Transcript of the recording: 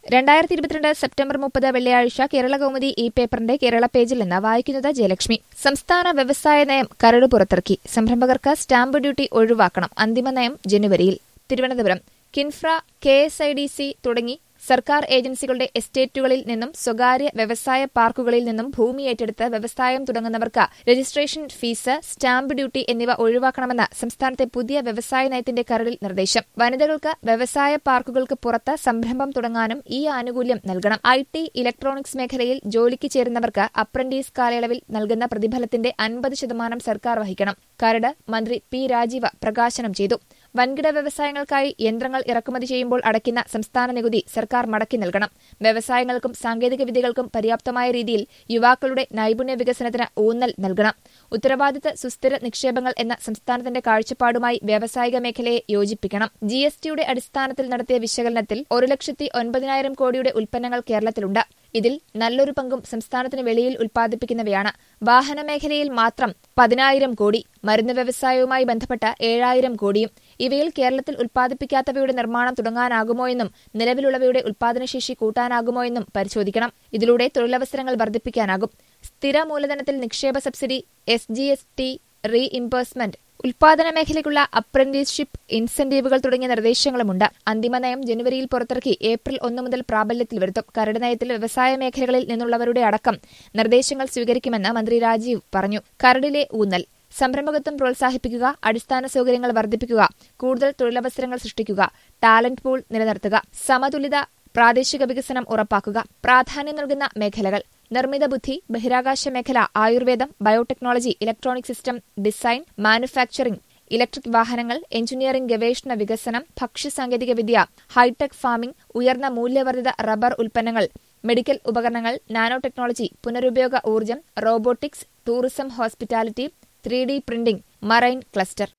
രണ്ടായിരത്തി ഇരുപത്തിരണ്ട് സെപ്റ്റംബർ മുപ്പത് വെള്ളിയാഴ്ച കേരള കൗമുദി ഈ പേപ്പറിന്റെ കേരള പേജിൽ നിന്ന് വായിക്കുന്നത് ജയലക്ഷ്മി സംസ്ഥാന വ്യവസായ നയം കരട് പുറത്തിറക്കി സംരംഭകർക്ക് സ്റ്റാമ്പ് ഡ്യൂട്ടി ഒഴിവാക്കണം അന്തിമ നയം ജനുവരിയിൽ Thiruvananthapuram KINFRA K S I D C തുടങ്ങി സർക്കാർ ഏജൻസികളുടെ എസ്റ്റേറ്റുകളിൽ നിന്നും സ്വകാര്യ വ്യവസായ പാർക്കുകളിൽ നിന്നും ഭൂമി ഏറ്റെടുത്ത് വ്യവസായം തുടങ്ങുന്നവർക്ക് രജിസ്ട്രേഷൻ ഫീസ് സ്റ്റാമ്പ് ഡ്യൂട്ടി എന്നിവ ഒഴിവാക്കണമെന്ന് സംസ്ഥാനത്തെ പുതിയ വ്യവസായ നയത്തിന്റെ കരടിൽ നിർദ്ദേശം വനിതകൾക്ക് വ്യവസായ പാർക്കുകൾക്ക് പുറത്ത് സംരംഭം തുടങ്ങാനും ഈ ആനുകൂല്യം നൽകണം ഐ ടി ഇലക്ട്രോണിക്സ് മേഖലയിൽ ജോലിക്ക് ചേരുന്നവർക്ക് അപ്രന്റീസ് കാലയളവിൽ നൽകുന്ന പ്രതിഫലത്തിന്റെ അൻപത് ശതമാനം സർക്കാർ വഹിക്കണം കരട് മന്ത്രി പി രാജീവ പ്രകാശനം ചെയ്തു വൻകിട വ്യവസായങ്ങൾക്കായി യന്ത്രങ്ങൾ ഇറക്കുമതി ചെയ്യുമ്പോൾ അടയ്ക്കുന്ന സംസ്ഥാന നികുതി സർക്കാർ മടക്കി നൽകണം വ്യവസായങ്ങൾക്കും സാങ്കേതിക വിദ്യകൾക്കും പര്യാപ്തമായ രീതിയിൽ യുവാക്കളുടെ നൈപുണ്യ വികസനത്തിന് ഊന്നൽ നൽകണം ഉത്തരവാദിത്ത സുസ്ഥിര നിക്ഷേപങ്ങൾ എന്ന സംസ്ഥാനത്തിന്റെ കാഴ്ചപ്പാടുമായി വ്യാവസായിക മേഖലയെ യോജിപ്പിക്കണം ജി എസ് ടിയുടെ അടിസ്ഥാനത്തിൽ നടത്തിയ വിശകലനത്തിൽ ഒരു ലക്ഷത്തി ഒൻപതിനായിരം കോടിയുടെ ഉൽപ്പന്നങ്ങൾ കേരളത്തിലുണ്ട് ഇതിൽ നല്ലൊരു പങ്കും സംസ്ഥാനത്തിന് വെളിയിൽ ഉൽപ്പാദിപ്പിക്കുന്നവയാണ് വാഹന മേഖലയിൽ മാത്രം പതിനായിരം കോടി മരുന്ന് വ്യവസായവുമായി ബന്ധപ്പെട്ട ഏഴായിരം കോടിയും ഇവയിൽ കേരളത്തിൽ ഉൽപ്പാദിപ്പിക്കാത്തവയുടെ നിർമ്മാണം തുടങ്ങാനാകുമോയെന്നും നിലവിലുള്ളവയുടെ ഉൽപ്പാദനശേഷി കൂട്ടാനാകുമോയെന്നും പരിശോധിക്കണം ഇതിലൂടെ തൊഴിലവസരങ്ങൾ വർദ്ധിപ്പിക്കാനാകും സ്ഥിര മൂലധനത്തിൽ നിക്ഷേപ subsidy S G S T reimbursement ഉൽപാദന മേഖലയ്ക്കുള്ള അപ്രന്റീസ്ഷിപ്പ് ഇൻസെന്റീവുകൾ തുടങ്ങിയ നിർദ്ദേശങ്ങളുമുണ്ട് അന്തിമ നയം ജനുവരിയിൽ പുറത്തിറക്കി ഏപ്രിൽ ഒന്ന് മുതൽ പ്രാബല്യത്തിൽ വരുത്തും കരട് നയത്തിൽ വ്യവസായ മേഖലകളിൽ നിന്നുള്ളവരുടെ അടക്കം നിർദ്ദേശങ്ങൾ സ്വീകരിക്കുമെന്ന് മന്ത്രി രാജീവ് പറഞ്ഞു കരടിലെ ഊന്നൽ സംരംഭകത്വം പ്രോത്സാഹിപ്പിക്കുക അടിസ്ഥാന സൗകര്യങ്ങൾ വർദ്ധിപ്പിക്കുക കൂടുതൽ തൊഴിലവസരങ്ങൾ സൃഷ്ടിക്കുക ടാലന്റ് പൂൾ നിലനിർത്തുക സമതുലിത പ്രാദേശിക വികസനം ഉറപ്പാക്കുക പ്രാധാന്യം നൽകുന്ന മേഖലകൾ നിർമ്മിത ബുദ്ധി ബഹിരാകാശ മേഖല ആയുർവേദം biotechnology electronic system design manufacturing electric വാഹനങ്ങൾ എഞ്ചിനീയറിംഗ് ഗവേഷണ വികസനം ഭക്ഷ്യസാങ്കേതികവിദ്യ ഹൈടെക് ഫാമിംഗ് ഉയർന്ന മൂല്യവർദ്ധിത റബ്ബർ ഉൽപ്പന്നങ്ങൾ മെഡിക്കൽ ഉപകരണങ്ങൾ നാനോ ടെക്നോളജി പുനരുപയോഗ ഊർജ്ജം robotics tourism hospitality three D printing marine cluster